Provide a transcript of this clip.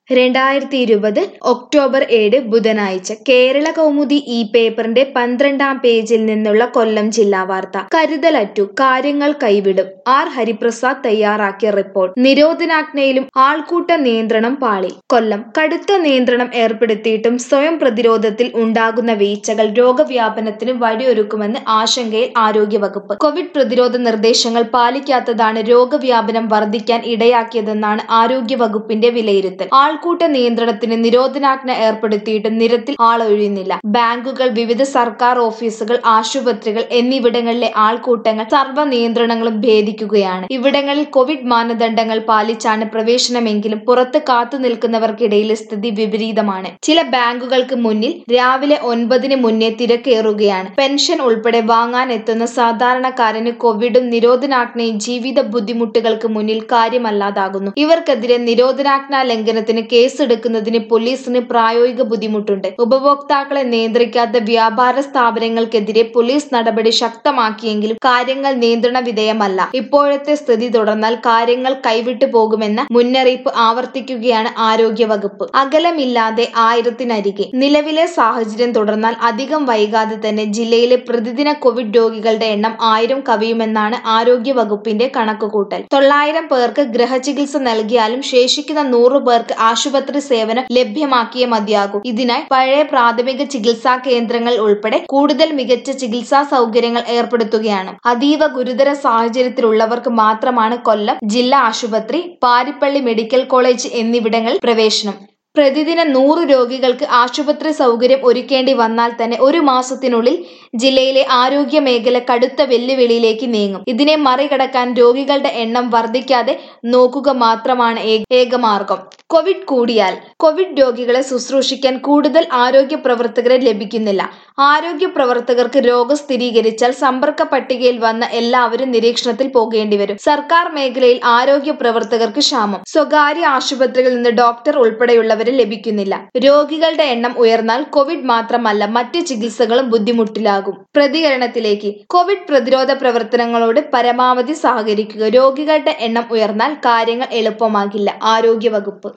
രണ്ടായിരത്തി ഇരുപത് ഒക്ടോബർ ഏഴ് ബുധനാഴ്ച കേരള കൗമുദി ഈ പേപ്പറിന്റെ പന്ത്രണ്ടാം പേജിൽ നിന്നുള്ള കൊല്ലം ജില്ലാ വാർത്ത കരുതലറ്റു കാര്യങ്ങൾ കൈവിടും ആർ ഹരിപ്രസാദ് തയ്യാറാക്കിയ റിപ്പോർട്ട് നിരോധനാജ്ഞയിലും ആൾക്കൂട്ട നിയന്ത്രണം പാളി കൊല്ലം കടുത്ത നിയന്ത്രണം ഏർപ്പെടുത്തിയിട്ടും സ്വയം പ്രതിരോധത്തിൽ ഉണ്ടാകുന്ന വീഴ്ചകൾ രോഗവ്യാപനത്തിന് വഴിയൊരുക്കുമെന്ന് ആശങ്കയിൽ ആരോഗ്യവകുപ്പ് കോവിഡ് പ്രതിരോധ നിർദ്ദേശങ്ങൾ പാലിക്കാത്തതാണ് രോഗവ്യാപനം വർദ്ധിക്കാൻ ഇടയാക്കിയതെന്നാണ് ആരോഗ്യവകുപ്പിന്റെ വിലയിരുത്തൽ ആൾക്കൂട്ട നിയന്ത്രണത്തിന് നിരോധനാജ്ഞ ഏർപ്പെടുത്തിയിട്ടും നിരത്തിൽ ആളൊഴിയുന്നില്ല ബാങ്കുകൾ വിവിധ സർക്കാർ ഓഫീസുകൾ ആശുപത്രികൾ എന്നിവിടങ്ങളിലെ ആൾക്കൂട്ടങ്ങൾ സർവ്വ നിയന്ത്രണങ്ങളും ഭേദിക്കുകയാണ് ഇവിടങ്ങളിൽ കോവിഡ് മാനദണ്ഡങ്ങൾ പാലിച്ചാണ് പ്രവേശനമെങ്കിലും പുറത്ത് കാത്തു നിൽക്കുന്നവർക്കിടയിലെ സ്ഥിതി വിപരീതമാണ് ചില ബാങ്കുകൾക്ക് മുന്നിൽ രാവിലെ ഒൻപതിന് മുന്നേ തിരക്കേറുകയാണ് പെൻഷൻ ഉൾപ്പെടെ വാങ്ങാൻ എത്തുന്ന സാധാരണക്കാരന് കോവിഡും നിരോധനാജ്ഞയും ജീവിത ബുദ്ധിമുട്ടുകൾക്ക് മുന്നിൽ കാര്യമല്ലാതാകുന്നു ഇവർക്കെതിരെ നിരോധനാജ്ഞ ലംഘനത്തിന് കേസെടുക്കുന്നതിന് പോലീസിന് പ്രായോഗിക ബുദ്ധിമുട്ടുണ്ട് ഉപഭോക്താക്കളെ നിയന്ത്രിക്കാത്ത വ്യാപാര സ്ഥാപനങ്ങൾക്കെതിരെ പോലീസ് നടപടി ശക്തമാക്കിയെങ്കിലും കാര്യങ്ങൾ നിയന്ത്രണ വിധേയമല്ല ഇപ്പോഴത്തെ സ്ഥിതി തുടർന്നാൽ കാര്യങ്ങൾ കൈവിട്ടു പോകുമെന്ന മുന്നറിയിപ്പ് ആവർത്തിക്കുകയാണ് ആരോഗ്യവകുപ്പ് അകലമില്ലാതെ ആയിരത്തിനരികെ നിലവിലെ സാഹചര്യം തുടർന്നാൽ അധികം വൈകാതെ തന്നെ ജില്ലയിലെ പ്രതിദിന കോവിഡ് രോഗികളുടെ എണ്ണം ആയിരം കവിയുമെന്നാണ് ആരോഗ്യവകുപ്പിന്റെ കണക്കുകൂട്ടൽ തൊള്ളായിരം പേർക്ക് ഗൃഹചികിത്സ നൽകിയാലും ശേഷിക്കുന്ന നൂറു പേർക്ക് ആശുപത്രി സേവനം ലഭ്യമാക്കിയേ മതിയാകൂ ഇതിനായി പഴയ പ്രാഥമിക ചികിത്സാ കേന്ദ്രങ്ങൾ ഉൾപ്പെടെ കൂടുതൽ മികച്ച ചികിത്സാ സൗകര്യങ്ങൾ ഏർപ്പെടുത്തുകയാണ് അതീവ ഗുരുതര സാഹചര്യത്തിലുള്ളവർക്ക് മാത്രമാണ് കൊല്ലം ജില്ലാ ആശുപത്രി പാരിപ്പള്ളി മെഡിക്കൽ കോളേജ് എന്നിവിടങ്ങളിൽ പ്രവേശനം പ്രതിദിന നൂറ് രോഗികൾക്ക് ആശുപത്രി സൗകര്യം ഒരുക്കേണ്ടി വന്നാൽ തന്നെ ഒരു മാസത്തിനുള്ളിൽ ജില്ലയിലെ ആരോഗ്യ മേഖല കടുത്ത വെല്ലുവിളിയിലേക്ക് നീങ്ങും ഇതിനെ മറികടക്കാൻ രോഗികളുടെ എണ്ണം വർദ്ധിക്കാതെ നോക്കുക മാത്രമാണ് ഏകമാർഗം കോവിഡ് കൂടിയാൽ കോവിഡ് രോഗികളെ ശുശ്രൂഷിക്കാൻ കൂടുതൽ ആരോഗ്യ പ്രവർത്തകരെ ലഭിക്കുന്നില്ല ആരോഗ്യ പ്രവർത്തകർക്ക് രോഗം സ്ഥിരീകരിച്ചാൽ സമ്പർക്ക പട്ടികയിൽ വന്ന എല്ലാവരും നിരീക്ഷണത്തിൽ പോകേണ്ടി വരും സർക്കാർ മേഖലയിൽ ആരോഗ്യ പ്രവർത്തകർക്ക് ക്ഷാമം സ്വകാര്യ ആശുപത്രികളിൽ നിന്ന് ഡോക്ടർ ഉൾപ്പെടെയുള്ളവരെ ലഭിക്കുന്നില്ല രോഗികളുടെ എണ്ണം ഉയർന്നാൽ കോവിഡ് മാത്രമല്ല മറ്റ് ചികിത്സകളും ബുദ്ധിമുട്ടിലാകും പ്രതികരണത്തിലേക്ക് കോവിഡ് പ്രതിരോധ പ്രവർത്തനങ്ങളോട് പരമാവധി സഹകരിക്കുക രോഗികളുടെ എണ്ണം ഉയർന്നാൽ കാര്യങ്ങൾ എളുപ്പമാകില്ല ആരോഗ്യവകുപ്പ്